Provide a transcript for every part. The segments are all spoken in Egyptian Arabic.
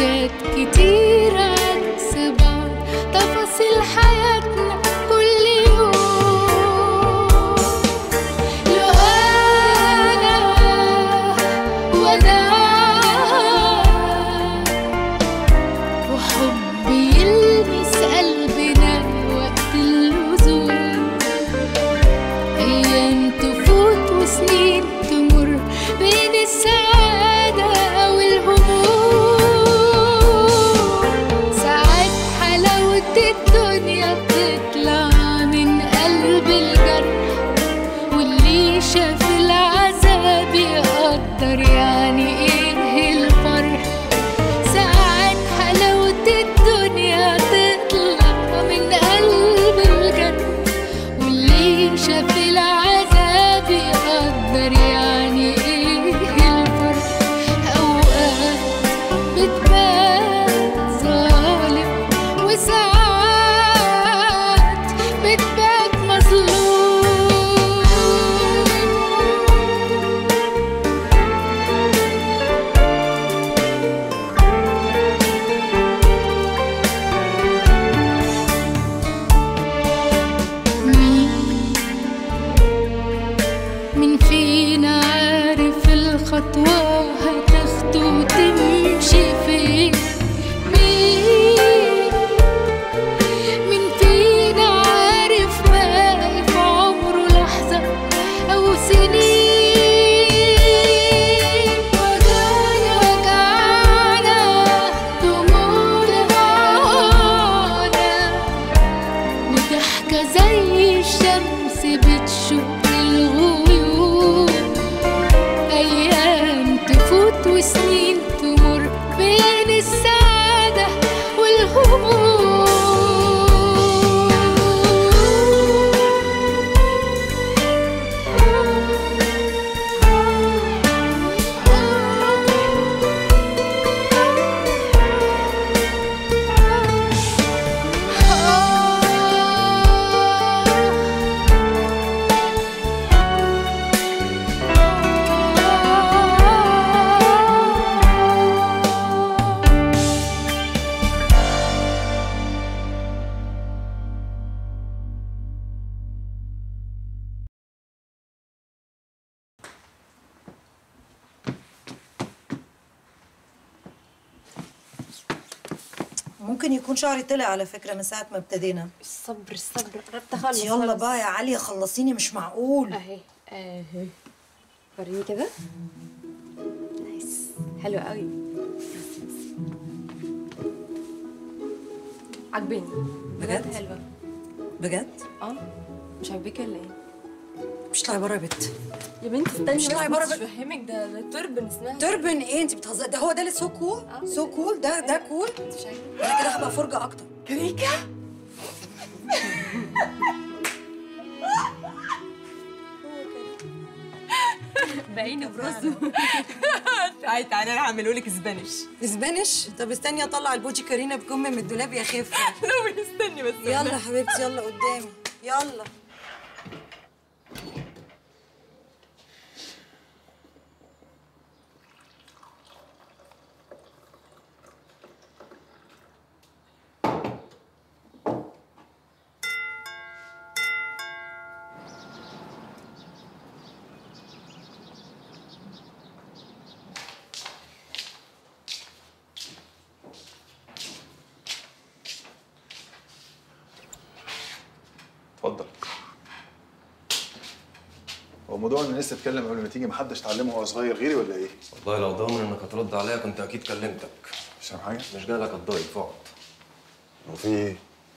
حاجات كتير عكس بعض تفاصيل حياتنا كل يوم لو أنا وأنا وحب يلمس قلبنا وقت اللزوم أيام تفوت وسنين تمر بين السعادة والهموم ساعات حلاوة الدنيا بتطلع من قلب الجرح واللي شاف العذاب يقدر يعني ايه الفرح ساعات حلاوة الدنيا تطلع من قلب الجنة واللي شاف العذاب يقدر يعني ايه الفرق اوقات بتبان ظالم وساعات بتبان مظلوم مين مين فينا عارف الخطوة هتاخده وتمشي فين مين مين فينا عارف باقي في عمره لحظة أو سنين وجعنا وجعنا دموعنا معانا وضحكة زي الشمس بتشق الغيوم أيام تفوت وسنين تمر بين السعادة ممكن يكون شعري طلع على فكرة من ساعة ما ابتدينا الصبر الصبر قربت اخلص يلا خلاص. بقى يا عليا خلصيني مش معقول اهي اهي وريني كده نايس حلو قوي عجباني بجد؟ حلوه بجد اه مش عاجباكي ولا ايه مش طالعة بره يا بت يا بنتي استني مش بس طالعة بره مش بقى. بفهمك ده ده تربن اسمها تربن ايه انت بتهزري ده هو ده اللي سو كول آه. سو كول ده ده كول مش عاجبك انا كده هبقى فرجة اكتر كريكا باينه براسه تعالي تعالي انا هعمله لك اسبانيش اسبانيش طب استني اطلع البوتشي كارينا بكم من الدولاب يا خفة لو استني بس يلا حبيبتي يلا قدامي يلا اتفضل هو موضوع ان لسه اتكلم قبل ما تيجي محدش اتعلمه وهو صغير غيري ولا ايه؟ والله لو ضامن انك هترد عليا كنت اكيد كلمتك مش فاهم حاجه؟ مش جاي لك اتضايق فقط هو في ايه؟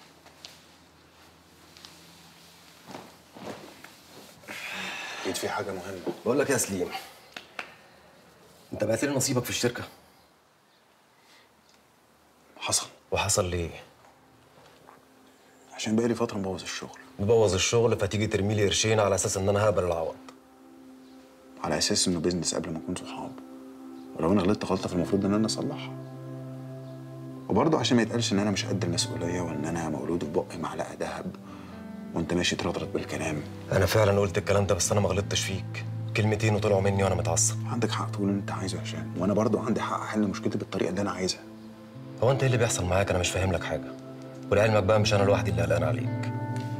اكيد في حاجه مهمه بقول لك يا سليم انت بعت لي نصيبك في الشركه حصل وحصل ليه عشان بقالي فتره مبوظ الشغل مبوظ الشغل فتيجي ترمي لي قرشين على اساس ان انا هقبل العوض على اساس انه بيزنس قبل ما نكون صحاب ولو انا غلطت غلطه فالمفروض ان انا اصلحها وبرضه عشان ما يتقالش ان انا مش قد المسؤوليه وان انا مولود في بقي معلقه ذهب وانت ماشي ترطرط بالكلام انا فعلا قلت الكلام ده بس انا ما غلطتش فيك كلمتين وطلعوا مني وانا متعصب عندك حق تقول اللي انت عايزه يا هشام وانا برضه عندي حق احل مشكلتي بالطريقه اللي انا عايزها هو انت ايه اللي بيحصل معاك انا مش فاهم لك حاجه ولعلمك بقى مش انا لوحدي اللي قلقان عليك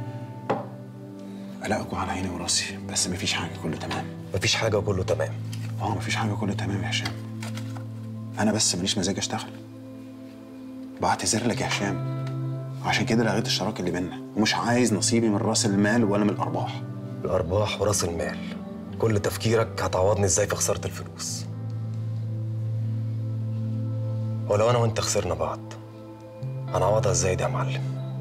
قلقكوا على عيني وراسي بس مفيش حاجه كله تمام مفيش حاجه وكله تمام اه مفيش حاجه كله تمام يا هشام انا بس ماليش مزاج اشتغل بعتذر لك يا هشام عشان كده لغيت الشراكه اللي بينا ومش عايز نصيبي من راس المال ولا من الارباح الارباح وراس المال كل تفكيرك هتعوضني ازاي في خساره الفلوس ولو انا وانت خسرنا بعض هنعوضها ازاي دي يا معلم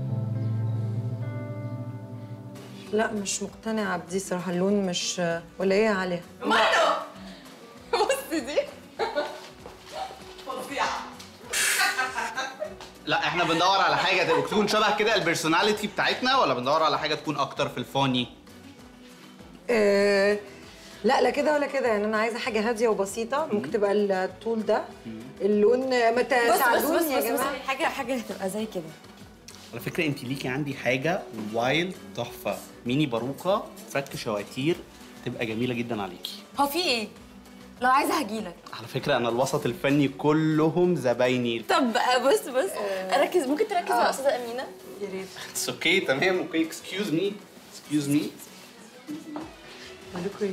لا مش مقتنعة بدي صراحة اللون مش ولا ايه يا علي؟ بص دي لا احنا بندور على حاجه تبقى تكون شبه كده البرسوناليتي بتاعتنا ولا بندور على حاجه تكون اكتر في الفاني آه لا لا كده ولا كده يعني انا عايزة حاجة هادية وبسيطة ممكن تبقى الطول ده اللون ما بص بص تساعدوني بص يا بص, بص جماعة حاجه حاجه هتبقى زي كده على فكره انت ليكي عندي حاجه وايلد تحفه ميني باروكه فرك شواتير تبقى جميله جدا عليكي هو في ايه لو عايزه هجيلك على فكره انا الوسط الفني كلهم زبايني طب بص بص ركز ممكن تركز مع استاذه امينه يا ريت اتس اوكي تمام اوكي اكسكيوز مي اكسكيوز مي مالكوا ايه؟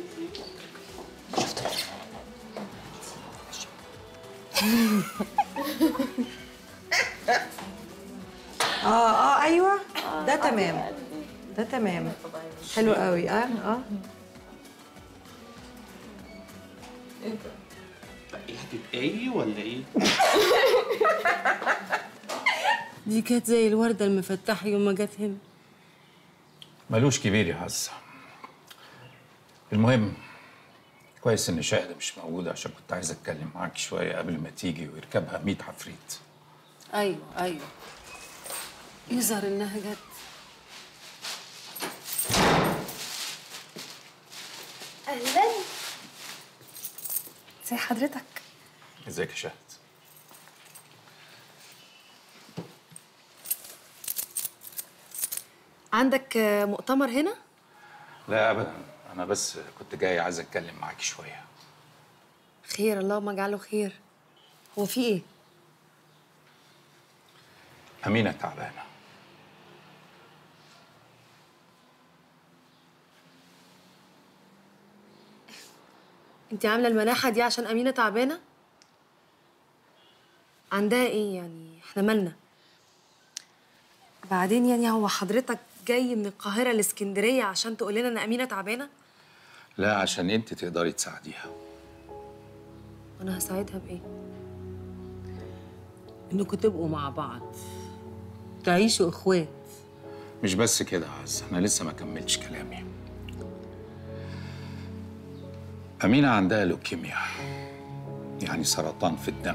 اه اه ايوه ده تمام ده تمام حلو قوي اه اه ايه هتتقايي ولا ايه دي كانت زي الوردة المفتحة يوم ما جت هنا ملوش كبير يا عزة المهم كويس ان شاهد مش موجودة عشان كنت عايز اتكلم معاك شوية قبل ما تيجي ويركبها 100 عفريت أيوة أيوة يظهر إنها جت اهلا زي حضرتك ازيك يا شاهد عندك آه، مؤتمر هنا؟ لا ابدا انا بس كنت جاي عايز اتكلم معاك شوية خير اللهم اجعله خير هو في إيه؟ أمينة تعبانة أنت عاملة المناحة دي عشان أمينة تعبانة؟ عندها إيه يعني؟ إحنا مالنا؟ بعدين يعني هو حضرتك جاي من القاهرة لإسكندرية عشان تقول لنا إن أمينة تعبانة؟ لا عشان انت تقدري تساعديها وأنا هساعدها بإيه؟ إنكم تبقوا مع بعض تعيشوا إخوات مش بس كده يا عز انا لسه ما كملتش كلامي أمينة عندها لوكيميا يعني سرطان في الدم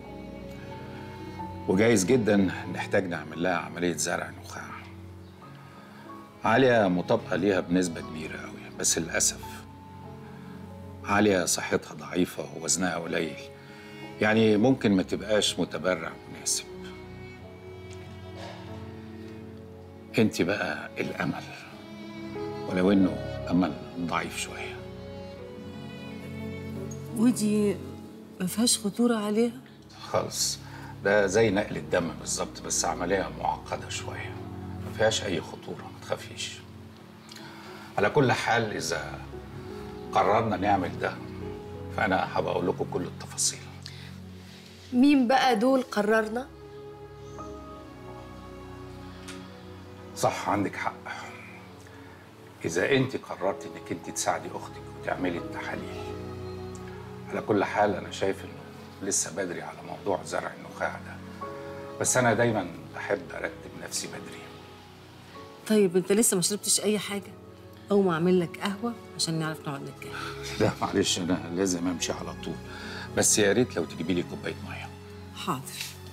وجايز جدا نحتاج نعمل لها عملية زرع نخاع عالية مطابقة ليها بنسبة كبيرة أوي بس للأسف عالية صحتها ضعيفة ووزنها قليل يعني ممكن ما تبقاش متبرع مناسب انت بقى الأمل ولو إنه أمل ضعيف شوية ودي ما فيهاش خطورة عليها؟ خالص ده زي نقل الدم بالظبط بس عملية معقدة شوية ما فيهاش أي خطورة ما تخافيش على كل حال إذا قررنا نعمل ده فأنا هبقى أقول لكم كل التفاصيل مين بقى دول قررنا؟ صح عندك حق إذا أنت قررتي إنك أنت تساعدي أختك وتعملي التحاليل على كل حال أنا شايف إنه لسه بدري على موضوع زرع النخاع ده بس أنا دايما بحب أرتب نفسي بدري طيب انت لسه ما شربتش اي حاجه او اعمل لك قهوه عشان نعرف نقعد نتكلم لا معلش أنا لازم أمشي على طول بس يا ريت لو تجيبي لي كوباية مية حاضر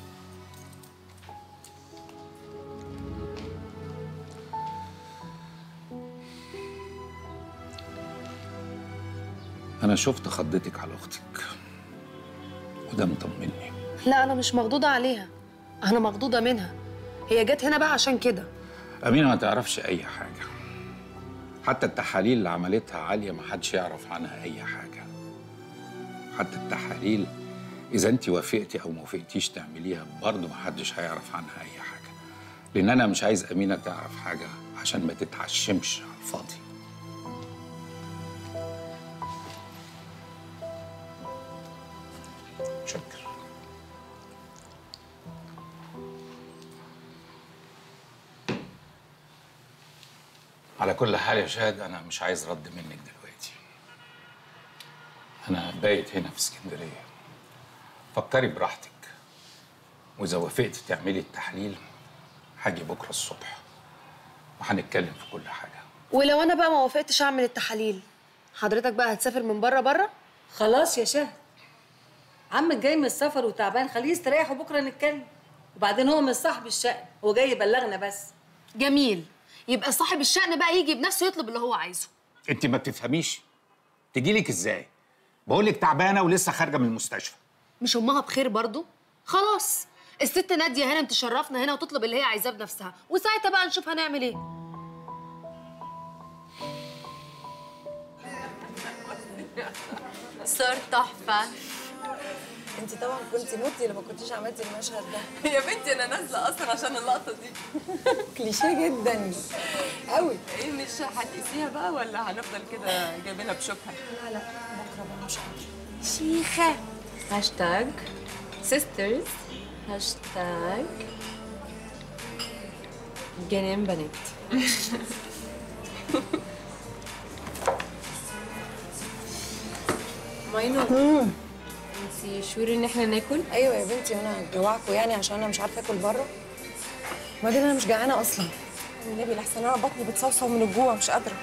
أنا شفت خضتك على أختك وده مطمني لا انا مش مخضوضه عليها انا مخضوضه منها هي جت هنا بقى عشان كده أمينة ما تعرفش أي حاجة حتى التحاليل اللي عملتها عالية ما حدش يعرف عنها أي حاجة حتى التحاليل اذا انت وافقتي او ما وافقتيش تعمليها برضه محدش هيعرف عنها اي حاجه لان انا مش عايز امينه تعرف حاجه عشان ما تتعشمش على الفاضي شكر على كل حال يا شاهد انا مش عايز رد منك دلوقتي انا بايت هنا في اسكندريه فكري براحتك واذا وافقتي تعملي التحليل هاجي بكره الصبح وهنتكلم في كل حاجه ولو انا بقى ما وافقتش اعمل التحاليل حضرتك بقى هتسافر من بره بره خلاص يا شهد عمك جاي من السفر وتعبان خليه يستريح وبكره نتكلم وبعدين هو مش صاحب الشأن هو جاي يبلغنا بس جميل يبقى صاحب الشأن بقى يجي بنفسه يطلب اللي هو عايزه انت ما بتفهميش تجيلك ازاي بقول لك تعبانه ولسه خارجه من المستشفى مش امها بخير برضو خلاص الست ناديه هنا تشرفنا هنا وتطلب اللي هي عايزاه بنفسها وساعتها بقى نشوف هنعمل ايه صار تحفه انت طبعا كنت موتي لما كنتيش عملتي المشهد ده يا بنتي انا نازله اصلا عشان اللقطه دي كليشيه جدا قوي ايه مش هتقيسيها بقى ولا هنفضل كده جايبينها بشوكها لا لا بكره بقى مش هقدر شيخه هاشتاج سيسترز هاشتاج جنان بنات ماينو انتي شور ان احنا ناكل ايوه يا بنتي وانا هجوعكوا يعني عشان انا مش عارفه اكل بره وبعدين انا مش جعانه اصلا النبي لحسن انا بطني بتصوصو من الجوع مش قادره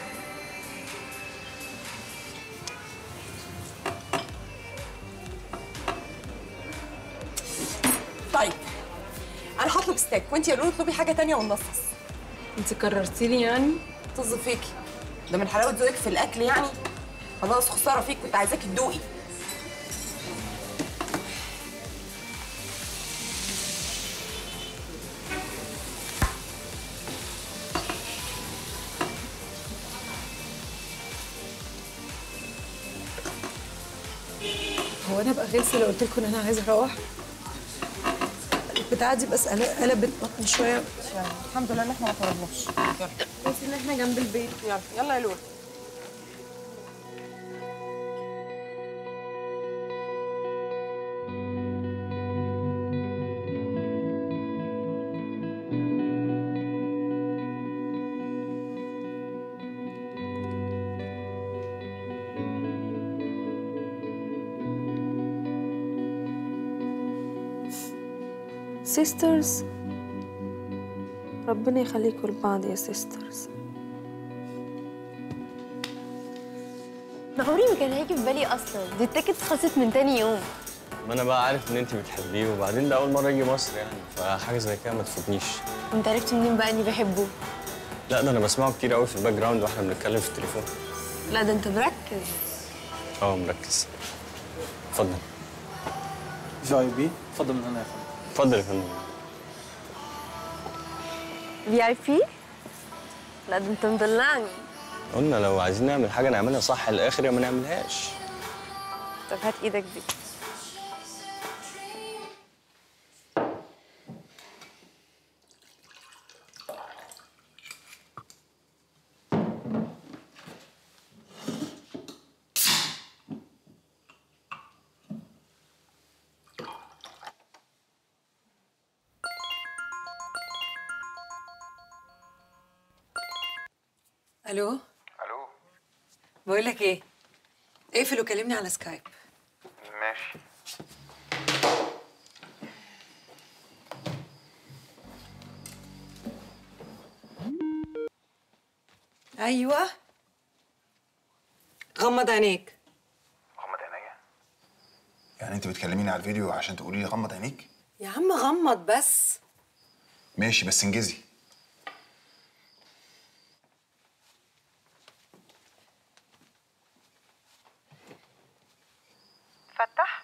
طيب انا هطلب ستيك وانتي يا لولو اطلبي حاجه تانية وننصص انت قررتي لي يعني طز فيكي ده من حلاوه ذوقك في الاكل يعني خلاص خساره فيك كنت عايزاكي تدوقي هو انا بقى غلسه لو قلت لكم ان انا عايزه اروح البتاعه دي بس قل- قلبت بطني شويه الحمد لله ان احنا ما طلبناش يلا بس ان احنا جنب البيت يلا يلا يا لولو سيسترز ربنا يخليكم لبعض يا سيسترز انا عمري ما كان هيجي في بالي اصلا دي التيكت خلصت من تاني يوم ما انا بقى عارف ان انت بتحبيه وبعدين ده اول مره يجي مصر يعني فحاجه زي كده ما تفوتنيش وانت عرفت منين بقى اني بحبه لا ده انا بسمعه كتير قوي في الباك جراوند واحنا بنتكلم في التليفون لا ده انت مركز اه مركز اتفضل في اي بي اتفضل من هنا يا فندم اتفضل يا فندم في اي بي لا ده انت مدلعني قلنا لو عايزين نعمل حاجه نعملها صح للاخر يا ما نعملهاش طب هات ايدك دي الو الو بقول لك ايه اقفل وكلمني على سكايب ماشي ايوه غمض عينيك غمض عينيا يعني انت بتكلميني على الفيديو عشان تقولي لي غمض عينيك يا عم غمض بس ماشي بس انجزي فتح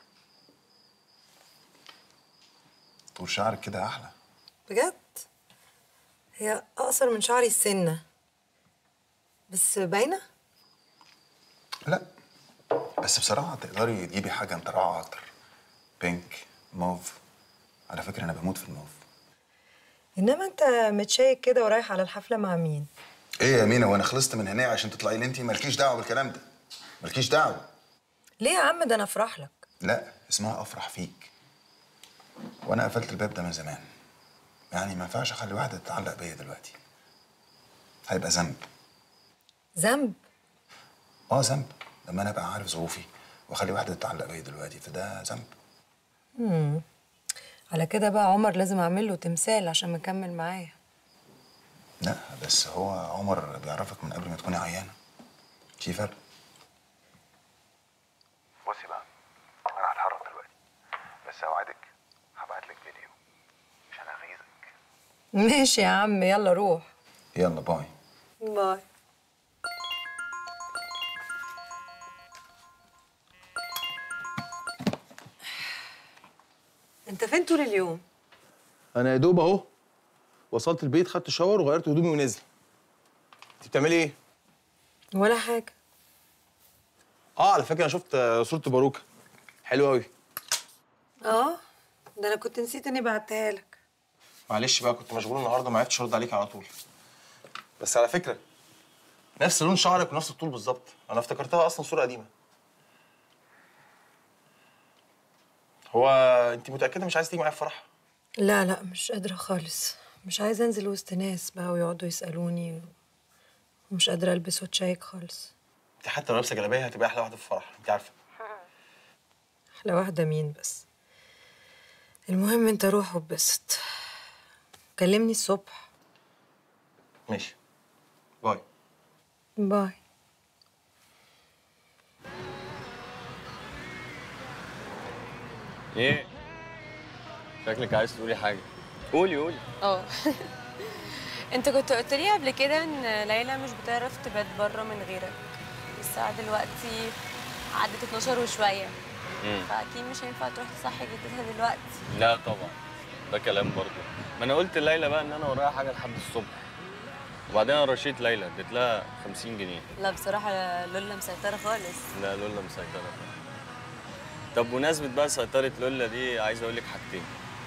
طول شعرك كده احلى بجد هي اقصر من شعري السنه بس باينه لا بس بصراحه تقدري تجيبي حاجه مطرقعه اكتر بينك موف على فكره انا بموت في الموف انما انت متشيك كده ورايح على الحفله مع مين ايه يا مينا وانا خلصت من هنا عشان تطلعي لي انت مالكيش دعوه بالكلام ده مالكيش دعوه ليه يا عم ده انا افرح لك لا اسمها افرح فيك وانا قفلت الباب ده من زمان يعني ما ينفعش اخلي واحده تتعلق بيا دلوقتي هيبقى ذنب ذنب اه ذنب لما انا ابقى عارف ظروفي واخلي واحده تتعلق بيا دلوقتي فده ذنب امم على كده بقى عمر لازم اعمل له تمثال عشان مكمل معايا لا بس هو عمر بيعرفك من قبل ما تكوني عيانه في فرق بصي بقى انا هتحرك دلوقتي بس اوعدك هبعت لك فيديو عشان اغيظك ماشي يا عم يلا روح يلا باي باي انت فين طول اليوم انا يا دوب اهو وصلت البيت خدت شاور وغيرت هدومي ونزل انت بتعملي ايه ولا حاجه اه على فكره انا شفت آه، صوره باروكه حلوه قوي اه ده انا كنت نسيت اني بعتها لك معلش بقى كنت مشغول النهارده ما عرفتش ارد عليك على طول بس على فكره نفس لون شعرك ونفس الطول بالظبط انا افتكرتها اصلا صوره قديمه هو انت متاكده مش عايزه تيجي معايا في فرح لا لا مش قادره خالص مش عايزه انزل وسط ناس بقى ويقعدوا يسالوني ومش قادره البس واتشيك خالص انت حتى لو لابسه جلابيه هتبقى احلى واحده في الفرح انت عارفه احلى واحده مين بس المهم انت روح واتبسط كلمني الصبح ماشي باي باي ايه شكلك عايز تقولي حاجه قولي قولي اه انت كنت قلت لي قبل كده ان ليلى مش بتعرف تبات بره من غيرك الساعة دلوقتي عدت 12 وشوية مم. فأكيد مش هينفع تروح تصحي جدتها دلوقتي لا طبعا ده كلام برضه ما انا قلت لليلى بقى ان انا ورايا حاجه لحد الصبح وبعدين انا رشيت ليلى اديت لها 50 جنيه لا بصراحة لولا مسيطرة خالص لا لولا مسيطره طب بمناسبه بقى سيطره لولا دي عايز اقول لك حاجتين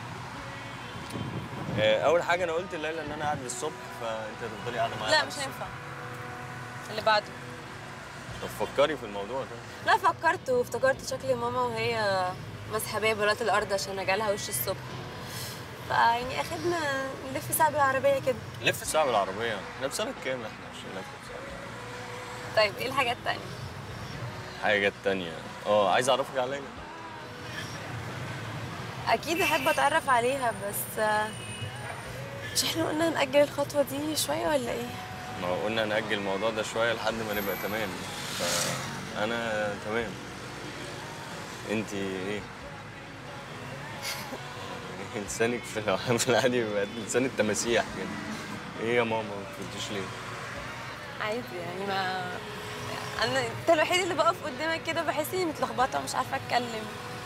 آه، اول حاجه انا قلت لليلى ان انا قاعد للصبح فانت هتفضلي قاعده معايا لا لحد مش الصبح. هينفع اللي بعده طب فكري في الموضوع ده لا فكرت وافتكرت شكل ماما وهي ماسحة بيا بلاط الأرض عشان أجالها وش الصبح فيعني أخدنا نلف ساعة بالعربية كده لف ساعه بالعربيه احنا في سنه كام احنا عشان نلف ساعه طيب إيه الحاجات التانية؟ حاجه تانية اه عايز اعرفك على ليلى أكيد أحب أتعرف عليها بس آه، مش إحنا قلنا نأجل الخطوة دي شوية ولا إيه؟ ما هو قلنا نأجل الموضوع ده شوية لحد ما نبقى تمام فأنا تمام انت ايه؟ لسانك في الع- في العادي بيبقى لسان التماسيح كده ايه يا ماما ما بترديش ليه؟ عادي يعني ما أنا أنت الوحيد اللي بقف قدامك كده بحس إني متلخبطة ومش عارفة أتكلم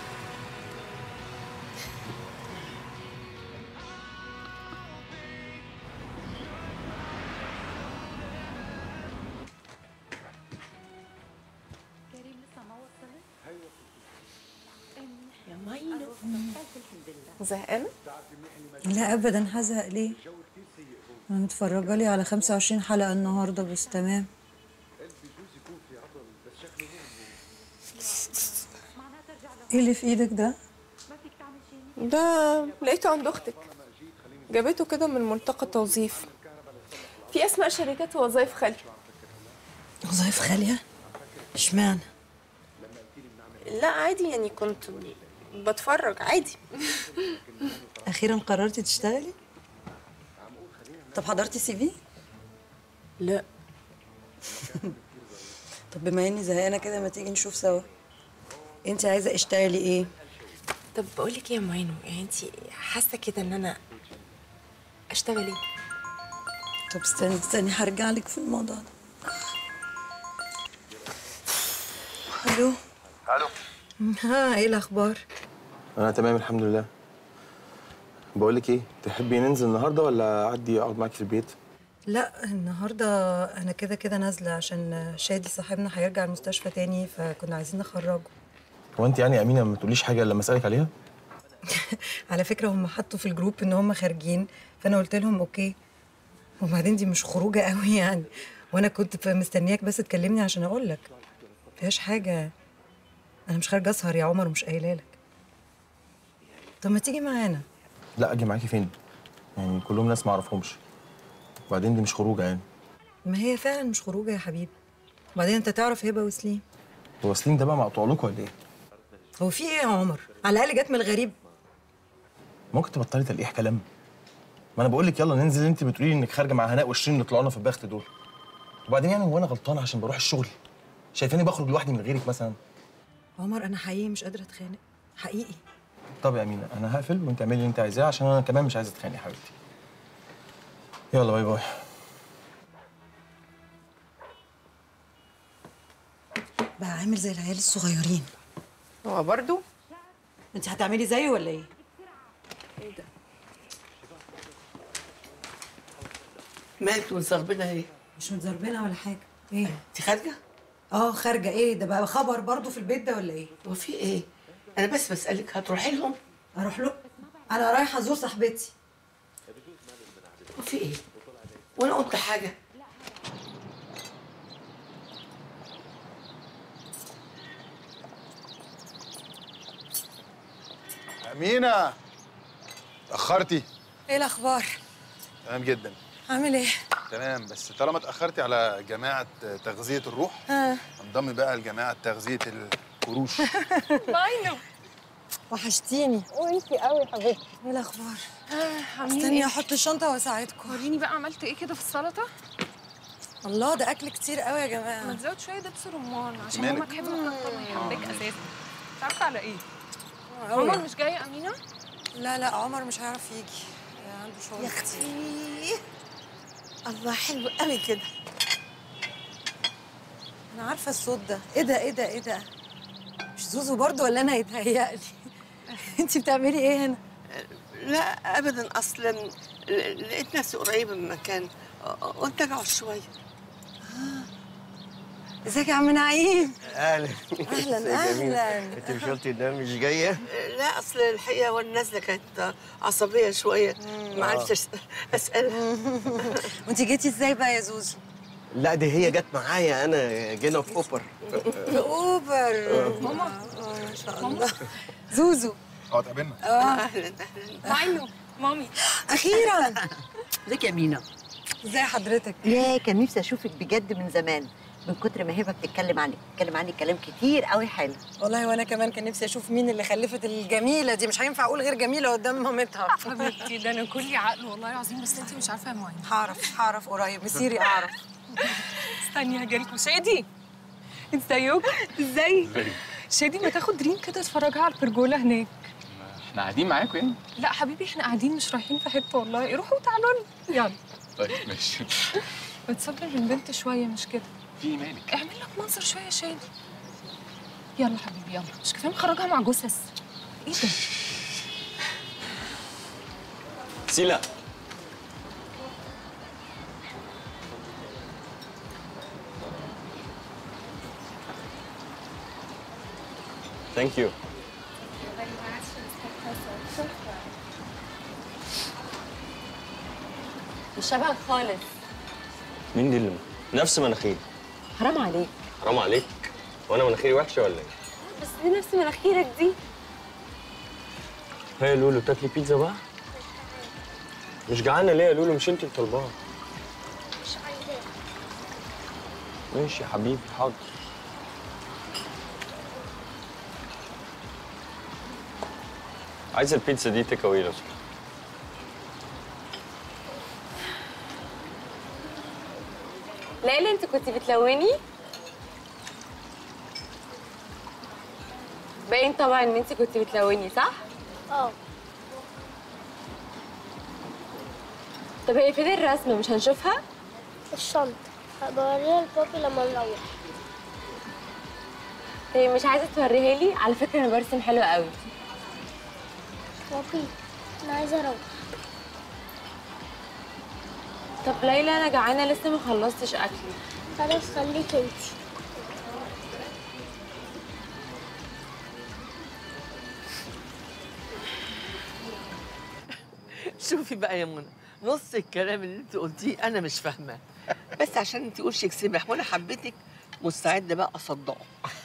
زهقانة؟ لا ابدا هزهق ليه انا متفرجه لي على 25 حلقه النهارده بس تمام ايه اللي في ايدك ده ده لقيته عند أختك جابته كده من ملتقى توظيف في أسماء شركات ووظائف خالية وظايف خاليه اشمعنى لا عادي يعني كنت بتفرج عادي اخيرا قررتي تشتغلي طب حضرتي سي في لا طب بما اني زهقانه كده ما تيجي نشوف سوا انت عايزه اشتغلي ايه طب بقول لك ايه يا معينو يعني انت حاسه كده ان انا اشتغل ايه طب استني استني هرجع لك في الموضوع ده الو الو ها ايه الاخبار انا تمام الحمد لله بقول لك ايه تحبي ننزل النهارده ولا اعدي اقعد معاك في البيت لا النهارده انا كده كده نازله عشان شادي صاحبنا هيرجع المستشفى تاني فكنا عايزين نخرجه هو انت يعني يا امينه ما تقوليش حاجه الا لما اسالك عليها على فكره هم حطوا في الجروب ان هم خارجين فانا قلت لهم اوكي وبعدين دي مش خروجه قوي يعني وانا كنت ف- مستنياك بس تكلمني عشان اقول لك فيهاش حاجه انا مش خارجه اسهر يا عمر مش قايله لك طب ما تيجي معانا لا اجي معاكي فين يعني كلهم ناس ما اعرفهمش وبعدين دي مش خروجه يعني ما هي فعلا مش خروجه يا حبيبي وبعدين انت تعرف هبه وسليم هو سليم ده بقى مقطوع لكم ولا ايه هو في ايه يا عمر على الاقل جت من الغريب ممكن تبطلي تلقيح كلام ما انا بقول لك يلا ننزل انت بتقولي لي انك خارجه مع هناء وشيرين اللي طلعونا في البخت دول وبعدين يعني هو انا غلطان عشان بروح الشغل شايفاني بخرج لوحدي من غيرك مثلا عمر انا حقيقي مش قادره اتخانق حقيقي طب يا امينه انا هقفل وانت اعملي اللي انت عايزاه عشان انا كمان مش عايزه اتخانق يا حبيبتي يلا باي باي بقى عامل زي العيال الصغيرين هو برضو انت هتعملي زيه ولا ايه ايه ده مالك متزربنه ايه مش متزربنه ولا حاجه ايه انت خارجه اه خارجه ايه ده بقى خبر برضو في البيت ده ولا ايه هو في ايه انا بس بسالك هتروحي لهم اروح له انا رايحه ازور صاحبتي هو في ايه وانا قلت حاجه أمينة اتأخرتي ايه الاخبار تمام جدا عامل ايه تمام بس طالما اتأخرتي على جماعة تغذية الروح ها انضمي بقى لجماعة تغذية القروش ماينو وحشتيني وانتي قوي يا حبيبتي ايه الاخبار عاملين استني إيه؟ احط الشنطه واساعدكم وريني بقى عملت ايه كده في السلطه الله ده اكل كتير قوي يا ما جماعه تزود شويه دبس رمان عشان مالك؟ ماما تحب اكتر ما يحبك اساسا مش عارفه على ايه أوي. عمر مش جاي يا امينه لا لا عمر مش هيعرف يجي عنده شغل يا اختي الله حلو قوي كده انا عارفه الصوت ده ايه ده ايه ده ايه ده مش زوزو برضو ولا انا يتهيألي انت بتعملي ايه هنا لا ابدا اصلا ل- لقيت نفسي قريبه من مكان قلت اقعد شويه ازيك يا عم نعيم اهلا أهلاً، ازيك يا أمينة؟ أهلاً. انت مش قلتي ده مش جايه لا اصل الحقيقه وانا نازله كانت عصبيه شويه ما عرفتش اسالها وانت جيتي ازاي بقى يا زوزو لا دي هي جت معايا انا جينا في اوبر في اوبر ماما ما شاء الله زوزو اه اتقابلنا اه اهلا ماينو مامي اخيرا ازيك يا مينا ازي حضرتك يا كان نفسي اشوفك بجد من زمان من كتر ما هبه بتتكلم عنك بتتكلم عنك كلام كتير قوي حلو والله وانا كمان كان نفسي اشوف مين اللي خلفت الجميله دي مش هينفع اقول غير جميله قدام مامتها حبيبتي ده انا كلي عقل والله العظيم بس انت مش عارفه يا ماينو هعرف هعرف قريب مسيري اعرف استني هجيلكوا شادي ازيكم ازاي شادي ما تاخد دريم كده اتفرجها على البرجوله هناك احنا قاعدين معاكم يعني لا حبيبي احنا قاعدين مش رايحين في حته والله روحوا وتعالوا لنا يلا طيب ماشي بتصبر البنت شويه مش كده في مالك اعمل لك منظر شويه يا شادي يلا حبيبي يلا مش كفايه مخرجها مع جثث ايه ده سيلا ثانك يو مش شبهك خالص مين دي اللي نفس مناخيري حرام عليك حرام عليك وانا مناخيري وحشه ولا ايه؟ بس دي نفس مناخيرك دي هي لولو تاكلي بيتزا بقى؟ مش جعانه ليه يا لولو مش انت اللي طالباها مش عايزاه ماشي يا حبيبي حاضر عايز البيتزا دي تيك اواي لو سمحت. ليلى انت كنت بتلوني باين طبعا ان انت كنت بتلوني صح اه طب هي فين الرسمه مش هنشوفها الشنطة هبوريها لبابي لما نروح هي مش عايزه توريها لي على فكره انا برسم حلو قوي بابي أنا عايزة أروح طب ليلى انا جعانه لسه ما خلصتش اكلي خلاص خليك انتي شوفي بقى يا منى نص الكلام اللي انت قلتيه انا مش فاهماه بس عشان انت وشك سمح وانا حبيتك مستعده بقى اصدقه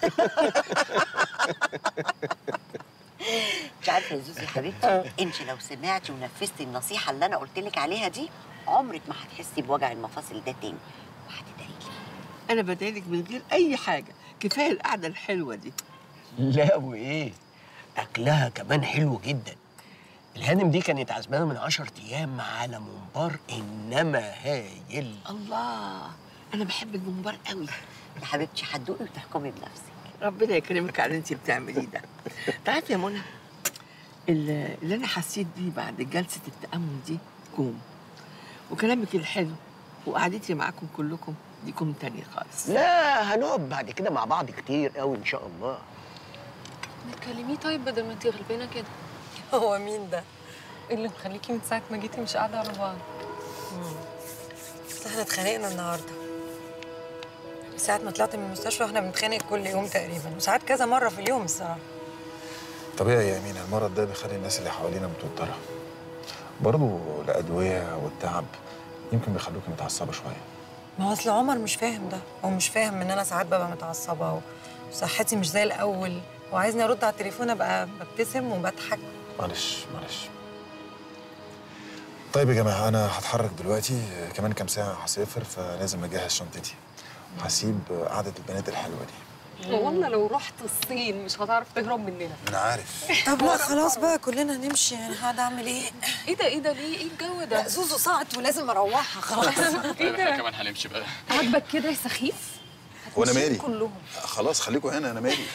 مش عارفه يا زوزي حبيبتي انت لو سمعتي ونفذتي النصيحه اللي انا قلت لك عليها دي عمرك ما هتحسي بوجع المفاصل ده تاني انا بدالك من غير اي حاجه كفايه القعده الحلوه دي لا وايه اكلها كمان حلو جدا الهانم دي كانت عزمانه من 10 ايام على ممبار انما هايل الله انا بحب الممبار قوي يا حبيبتي هتدوقي وتحكمي بنفسك ربنا يكرمك على اللي انت بتعمليه ده تعرفي يا منى اللي اللي انا حسيت بيه بعد جلسه التامل دي كوم وكلامك الحلو وقعدتي معاكم كلكم دي كوم تانية خالص لا هنقعد بعد كده مع بعض كتير قوي ان شاء الله ما تكلميه طيب بدل ما انتي غلبانه كده هو مين ده؟ اللي مخليكي من ساعة ما جيتي مش قاعدة على بعض بس احنا اتخانقنا النهارده ساعة ما طلعت من المستشفى واحنا بنتخانق كل يوم تقريبا وساعات كذا مرة في اليوم الصراحة طبيعي يا امين المرض ده بيخلي الناس اللي حوالينا متوتره برضه الادويه والتعب يمكن بيخلوكي متعصبه شويه ما هو اصل عمر مش فاهم ده هو مش فاهم ان انا ساعات ببقى متعصبة وصحتي مش زي الأول وعايزني أرد على التليفون أبقى ببتسم وبضحك معلش معلش طيب يا جماعه انا هتحرك دلوقتي كمان كام ساعه هسافر فلازم اجهز شنطتي وهسيب قعده البنات الحلوه دي والله لو رحت الصين مش هتعرف تهرب مننا انا عارف طب لا خلاص بقى كلنا نمشي يعني هقعد أعمل إيه؟ ايه ده ايه ده ليه ايه الجو ده لا زوزو صعد ولازم أروحها خلاص ايه ده كمان هنمشي بقى عاجبك كده يا سخيف وانا مالي كلهم خلاص خليكم هنا انا مالي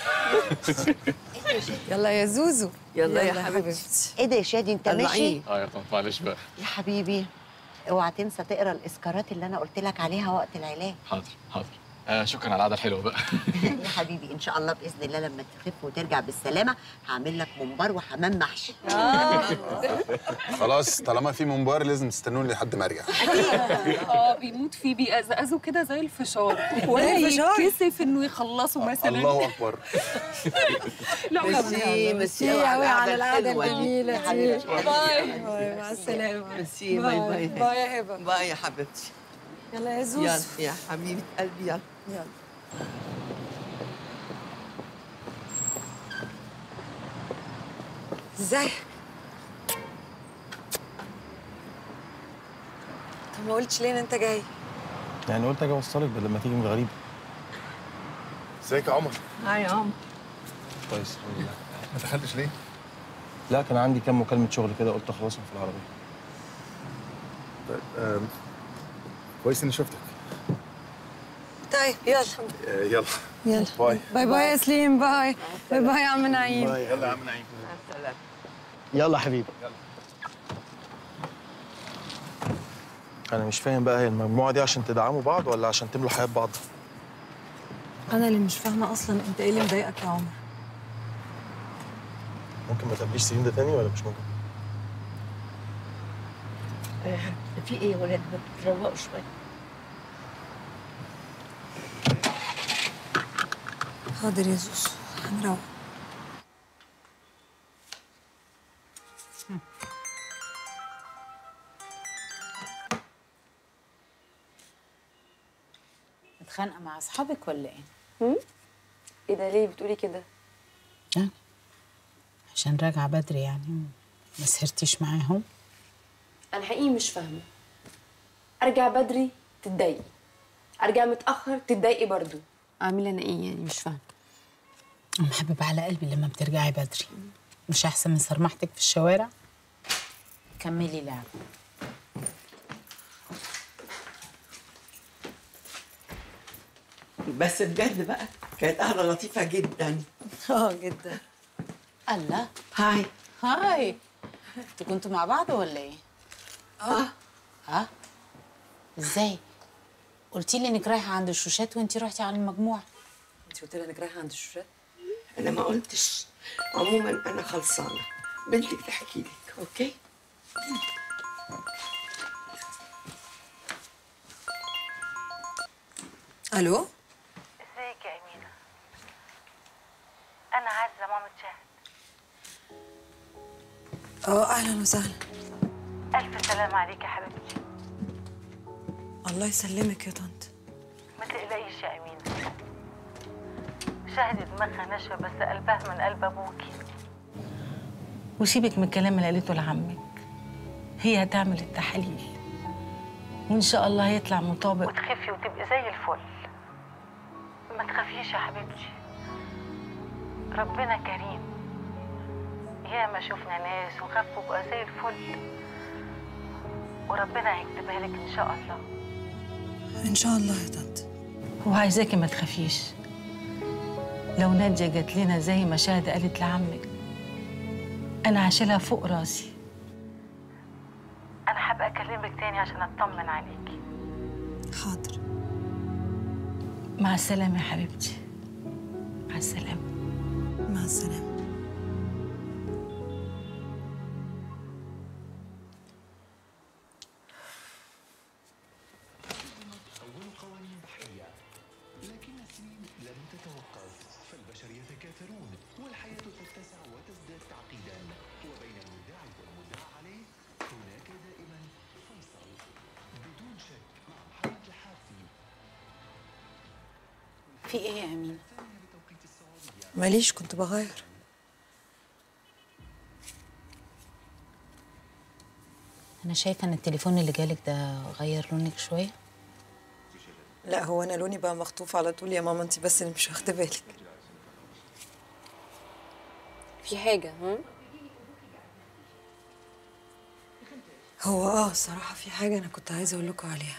يلا يا زوزو يلا يا حبيبتي ايه ده يا شادي انت ماشي طلعيه. اه يا طنط معلش بقى يا حبيبي اوعى تنسى تقرا الاسكارات اللي انا قلت لك عليها وقت العلاج حاضر حاضر آه شكرا على القعده الحلوه بقى يا حبيبي ان شاء الله باذن الله لما تخف وترجع بالسلامه هعمل لك ممبار وحمام محشي خلاص طالما في منبار لازم تستنوني لحد ما ارجع اه بيموت فيه بيقزقزوا كده زي الفشار زي ولا الفشار؟ يتكسف انه يخلصوا مثلا الله اكبر لا ميرسي ميرسي ميرسي قوي على القعدة الحلوة دي. الجميلة يا دي حبيبتي. باي باي مع السلامة ميرسي باي باي باي يا هبة باي يا حبيبتي يلا يا زوزو يلا يا حبيبه قلبي يلا يلا ازيك طب ما قلتش ليه ان انت جاي يعني قلت اجي اوصلك بدل ما تيجي من الغريب ازيك يا عمر هاي يا عم كويس الحمد لله ما دخلتش ليه لا كان عندي كام مكالمه شغل كده قلت اخلصهم في العربيه طيب آم، كويس اني شفتك طيب يلا آه، يلا يلا باي باي باي يا سليم باي باي باي يا عم نعيم يلا يا عم نعيم يلا حبيبي انا مش فاهم بقى هي المجموعه دي عشان تدعموا بعض ولا عشان تملوا حياه بعض انا اللي مش فاهمه اصلا انت ايه اللي مضايقك يا عمر ممكن ما تقابليش سليم ده تاني ولا مش ممكن في ايه يا ولاد ما بتروقوا شويه حاضر يا زوزو هنروح متخانقه مع اصحابك ولا ايه ايه ده ليه بتقولي كده عشان راجعه بدري يعني ما سهرتيش معاهم انا حقيقي مش فاهمه ارجع بدري تتضايقي ارجع متاخر تتضايقي برضو اعمل انا ايه يعني مش فاهمه محبب على قلبي لما بترجعي بدري مش احسن من سرمحتك في الشوارع كملي لعب بس بجد بقى كانت قهوه لطيفه جدا اه جدا الله هاي هاي انتوا كنتوا مع بعض ولا ايه اه ها ازاي قلتي لي انك رايحه عند الشوشات وانتي رحتي على المجموعه انت قلت لي انك رايحه عند الشوشات انا ما قلتش عموما انا خلصانه بنتك تحكي لك اوكي الو ازيك يا امينه انا عزه ماما شهد اه اهلا وسهلا ألف سلام عليك يا حبيبتي الله يسلمك يا طنط ما تقلقيش يا أمينة شهد دماغها ناشفة بس قلبها من قلب أبوكي وسيبك من الكلام اللي قالته لعمك هي هتعمل التحاليل وان شاء الله هيطلع مطابق وتخفي وتبقي زي الفل ما تخافيش يا حبيبتي ربنا كريم يا ما شفنا ناس وخفوا بقى زي الفل وربنا هيكتبها لك ان شاء الله ان شاء الله يا طنط وعايزاكي ما تخافيش لو نادية جات لنا زي ما شاهد قالت لعمك انا هشيلها فوق راسي انا هبقى اكلمك تاني عشان اطمن عليكي حاضر مع السلامة يا حبيبتي مع السلامة مع السلامة لكن السنين لم تتوقف فالبشر يتكاثرون والحياة تتسع وتزداد تعقيدا وبين المدعي والمدعى عليه هناك دائما فيصل بدون شك مع محمد الحافي في ايه يا امين ماليش كنت بغير انا شايفه ان التليفون اللي جالك ده غير لونك شويه لا هو انا لوني بقى مخطوف على طول يا ماما انت بس اللي مش واخده بالك في حاجة ها؟ هو اه الصراحه في حاجه انا كنت عايزه اقول لكم عليها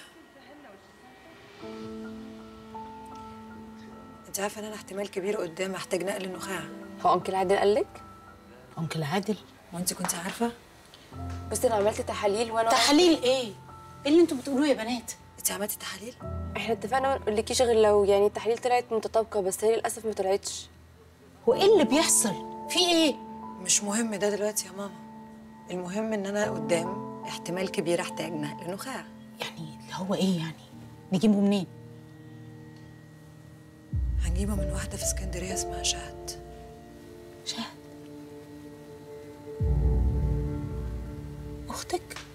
انت عارفه ان انا احتمال كبير قدام احتاج نقل النخاع هو انكل عادل قال لك؟ انكل عادل وانت كنت عارفه بس انا عملت تحاليل وانا تحاليل ايه؟ ايه اللي انتوا بتقولوه يا بنات؟ انت عملتي تحاليل؟ احنا اتفقنا ما نقولكيش غير لو يعني التحاليل طلعت متطابقة بس هي للأسف ما طلعتش هو ايه اللي بيحصل؟ في ايه؟ مش مهم ده دلوقتي يا ماما المهم ان انا قدام احتمال كبير احتاج نقل نخاع يعني اللي هو ايه يعني؟ نجيبه منين؟ هنجيبه من واحده في اسكندريه اسمها شهد شهد اختك؟